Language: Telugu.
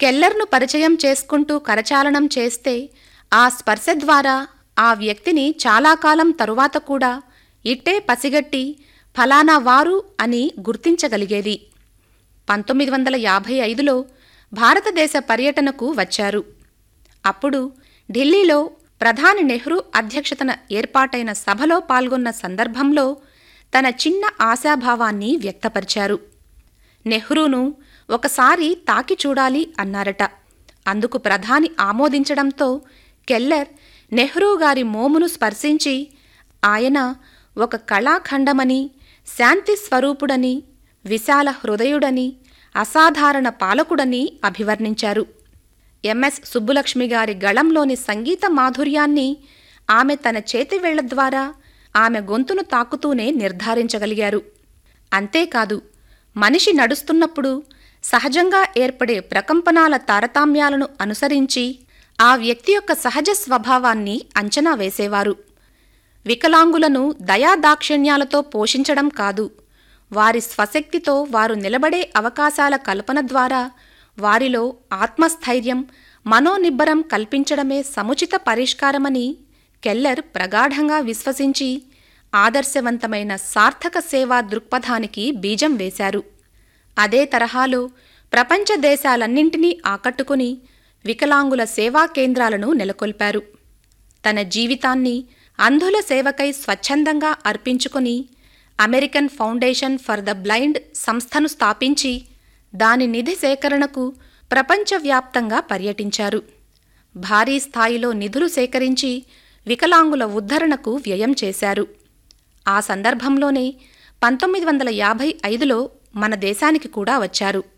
కెల్లర్ను పరిచయం చేసుకుంటూ కరచాలనం చేస్తే ఆ స్పర్శ ద్వారా ఆ వ్యక్తిని చాలా కాలం తరువాత కూడా ఇట్టే పసిగట్టి ఫలానా వారు అని గుర్తించగలిగేది పంతొమ్మిది వందల యాభై ఐదులో భారతదేశ పర్యటనకు వచ్చారు అప్పుడు ఢిల్లీలో ప్రధాని నెహ్రూ అధ్యక్షతన ఏర్పాటైన సభలో పాల్గొన్న సందర్భంలో తన చిన్న ఆశాభావాన్ని వ్యక్తపరిచారు నెహ్రూను ఒకసారి తాకి చూడాలి అన్నారట అందుకు ప్రధాని ఆమోదించడంతో కెల్లర్ నెహ్రూ గారి మోమును స్పర్శించి ఆయన ఒక కళాఖండమని శాంతి స్వరూపుడని విశాల హృదయుడని అసాధారణ పాలకుడని అభివర్ణించారు ఎంఎస్ సుబ్బులక్ష్మి గారి గళంలోని సంగీత మాధుర్యాన్ని ఆమె తన చేతివేళ్ల ద్వారా ఆమె గొంతును తాకుతూనే నిర్ధారించగలిగారు అంతేకాదు మనిషి నడుస్తున్నప్పుడు సహజంగా ఏర్పడే ప్రకంపనాల తారతమ్యాలను అనుసరించి ఆ వ్యక్తి యొక్క సహజ స్వభావాన్ని అంచనా వేసేవారు వికలాంగులను దయాదాక్షిణ్యాలతో పోషించడం కాదు వారి స్వశక్తితో వారు నిలబడే అవకాశాల కల్పన ద్వారా వారిలో ఆత్మస్థైర్యం మనోనిబ్బరం కల్పించడమే సముచిత పరిష్కారమని కెల్లర్ ప్రగాఢంగా విశ్వసించి ఆదర్శవంతమైన సార్థక సేవా దృక్పథానికి బీజం వేశారు అదే తరహాలో ప్రపంచ దేశాలన్నింటినీ ఆకట్టుకుని వికలాంగుల సేవా కేంద్రాలను నెలకొల్పారు తన జీవితాన్ని అంధుల సేవకై స్వచ్ఛందంగా అర్పించుకుని American foundation for the blind సంస్థను స్థాపించి దాని నిధి సేకరణకు ప్రపంచవ్యాప్తంగా పర్యటించారు భారీ స్థాయిలో నిధులు సేకరించి వికలాంగుల ఉద్ధరణకు వ్యయం చేశారు ఆ సందర్భంలోనే పంతొమ్మిది వందల యాభై ఐదులో మన దేశానికి కూడా వచ్చారు